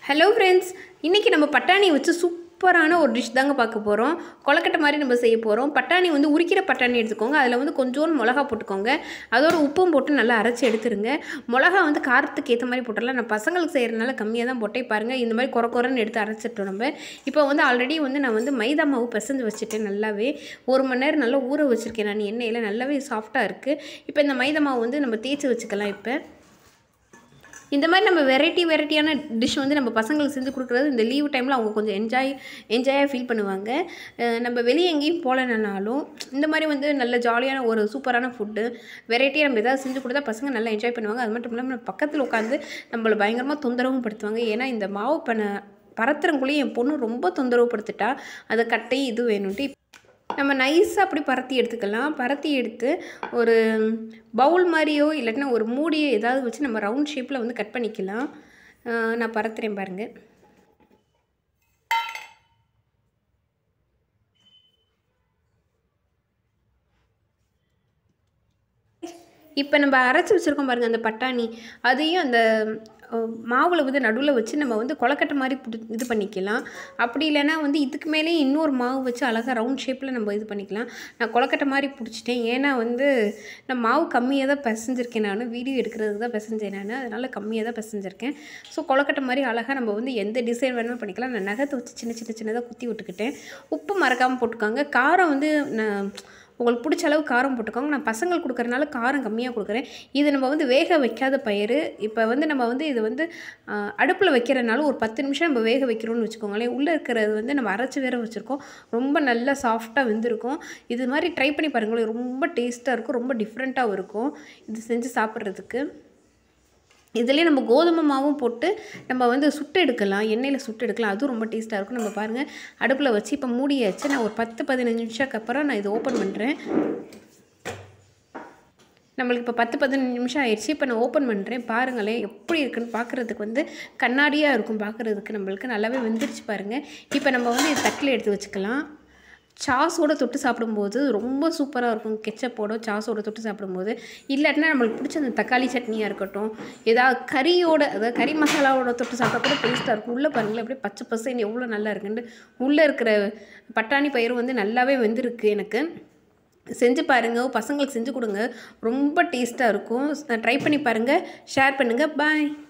hello friends இன்றைக்கி நம்ம பட்டாணி வச்சு சூப்பரான ஒரு டிஷ் தாங்க பார்க்க போகிறோம் கொலக்கட்டை மாதிரி நம்ம செய்ய போகிறோம் பட்டாணி வந்து உரிக்கிற பட்டாணி எடுத்துக்கோங்க அதில் வந்து கொஞ்சோண்டு மிளகா போட்டுக்கோங்க அதோட உப்பும் போட்டு நல்லா அரைச்சி எடுத்துருங்க மிளகா வந்து காரத்துக்கு ஏற்ற மாதிரி போட்டுடலாம் நான் பசங்களுக்கு செய்கிறதுனால கம்மியாக தான் போட்டே பாருங்கள் இந்த மாதிரி குறை குறைன்னு எடுத்து அரைச்சிட்டோம் நம்ம இப்போ வந்து ஆல்ரெடி வந்து நான் வந்து மைதா மாவு பிசைஞ்சு வச்சுட்டேன் நல்லாவே ஒரு மணி நேரம் நல்லா ஊற வச்சுருக்கேன் நான் எண்ணெயில் நல்லாவே சாஃப்டாக இருக்குது இப்போ இந்த மைதா மாவு வந்து நம்ம தேய்ச்சி வச்சுக்கலாம் இப்போ இந்த மாதிரி நம்ம வெரைட்டி வெரைட்டியான டிஷ் வந்து நம்ம பசங்களுக்கு செஞ்சு கொடுக்குறது இந்த லீவ் டைமில் அவங்க கொஞ்சம் என்ஜாய் என்ஜாயாக ஃபீல் பண்ணுவாங்க அஹ் நம்ம வெளியே எங்கேயும் போகலனாலும் இந்த மாதிரி வந்து நல்ல ஜாலியான ஒரு சூப்பரான ஃபுட்டு வெரைட்டியாக நம்ம எதாவது செஞ்சு கொடுத்தா பசங்க நல்லா என்ஜாய் பண்ணுவாங்க அது மட்டும் இல்லாமல் நம்ம பக்கத்தில் உட்காந்து நம்மளை பயங்கரமாக தொந்தரவும் படுத்துவாங்க ஏன்னா இந்த மாவு பண்ண பரத்துறங்குள்ளேயே என் பொண்ணு ரொம்ப தொந்தரவு படுத்துட்டா அதை கட்டை இது வேணும்ட்டு நம்ம நைஸாக அப்படி பரத்தி எடுத்துக்கலாம் பரத்தி எடுத்து ஒரு பவுல் மாதிரியோ இல்லாட்டினா ஒரு மூடியோ ஏதாவது வச்சு நம்ம ரவுண்ட் ஷேப்பில் வந்து கட் பண்ணிக்கலாம் அஹ் நான் பரத்துறேன் பாருங்கள் இப்போ நம்ம அரைச்சி வச்சுருக்கோம் பாருங்கள் அந்த பட்டாணி அதையும் அந்த அஹ், மாவுல வந்து நடுவில் வச்சு நம்ம வந்து கொலக்கட்டை மாதிரி புடி இது பண்ணிக்கலாம் அப்படி இல்லைன்னா வந்து இதுக்கு மேலே இன்னொரு மாவு வச்சு அழகாக ரவுண்ட் ஷேப்பில் நம்ம இது பண்ணிக்கலாம் நான் கொலக்கட்டை மாதிரி பிடிச்சிட்டேன் ஏன்னா வந்து நான் மாவு கம்மியாக தான் பிசைஞ்சிருக்கேன் நான் வீடியோ எடுக்கிறதுக்கு தான் பிசைஞ்சேன் நான் அதனால் கம்மியாக தான் பிசைஞ்சிருக்கேன் ஸோ கொலக்கட்டை மாதிரி அழகாக நம்ம வந்து எந்த டிசைன் வேணாலும் பண்ணிக்கலாம் நான் நகத்தை வச்சு சின்ன சின்ன சின்னதாக குத்தி விட்டுக்கிட்டேன் உப்பு மறக்காமல் போட்டுக்கோங்க காரம் வந்து நான் உங்களுக்கு பிடிச்ச அளவு காரம் போட்டுக்கோங்க நான் பசங்களுக்கு கொடுக்குறனால காரம் கம்மியாக கொடுக்குறேன் இது நம்ம வந்து வேக வைக்காத பயிர் இப்போ வந்து நம்ம வந்து இது வந்து அடுப்பில் வைக்கிறனால ஒரு பத்து நிமிஷம் நம்ம வேக வைக்கிறோம்னு வச்சுக்கோங்களேன் உள்ளே இருக்கிறது வந்து நம்ம அரைச்சி வேற வச்சுருக்கோம் ரொம்ப நல்லா சாஃப்டாக வெந்திருக்கும் இது மாதிரி ட்ரை பண்ணி பாருங்களேன் ரொம்ப டேஸ்ட்டாக இருக்கும் ரொம்ப டிஃப்ரெண்ட்டாகவும் இருக்கும் இது செஞ்சு சாப்பிட்றதுக்கு இதுலேயே நம்ம கோதுமை மாவும் போட்டு நம்ம வந்து சுட்டு எடுக்கலாம் எண்ணெயில் சுட்டு எடுக்கலாம் அதுவும் ரொம்ப டேஸ்ட்டாக இருக்கும் நம்ம பாருங்கள் அடுப்பில் வச்சு இப்போ மூடியாச்சு நான் ஒரு பத்து பதினஞ்சு நிமிஷத்துக்கு அப்புறம் நான் இதை ஓப்பன் பண்ணுறேன் நம்மளுக்கு இப்போ பத்து பதினஞ்சு நிமிஷம் ஆயிடுச்சு இப்போ நான் ஓப்பன் பண்ணுறேன் பாருங்களேன் எப்படி இருக்குன்னு பார்க்குறதுக்கு வந்து கண்ணாடியாக இருக்கும் பார்க்குறதுக்கு நம்மளுக்கு நல்லாவே வெந்துருச்சு பாருங்கள் இப்போ நம்ம வந்து இது தட்டில் எடுத்து வச்சுக்கலாம் சாஸோட தொட்டு சாப்பிடும்போது ரொம்ப சூப்பராக இருக்கும் கெச்சப்போட சாஸோட தொட்டு சாப்பிடும்போது இல்லாட்டினா நம்மளுக்கு பிடிச்ச அந்த தக்காளி சட்னியாக இருக்கட்டும் ஏதாவது கறியோட அதாவது கறி மசாலாவோட தொட்டு சாப்பிட்டா கூட டேஸ்ட்டாக இருக்கும் உள்ளே பாருங்களேன் அப்படியே பச்சை பசைன்னு எவ்வளோ நல்லா இருக்குன்ட்டு உள்ளே இருக்கிற பட்டாணி பயிர் வந்து நல்லாவே வெந்திருக்கு எனக்கு செஞ்சு பாருங்கள் பசங்களுக்கு செஞ்சு கொடுங்க ரொம்ப டேஸ்ட்டாக இருக்கும் ட்ரை பண்ணி பாருங்கள் ஷேர் பண்ணுங்கள் பாய்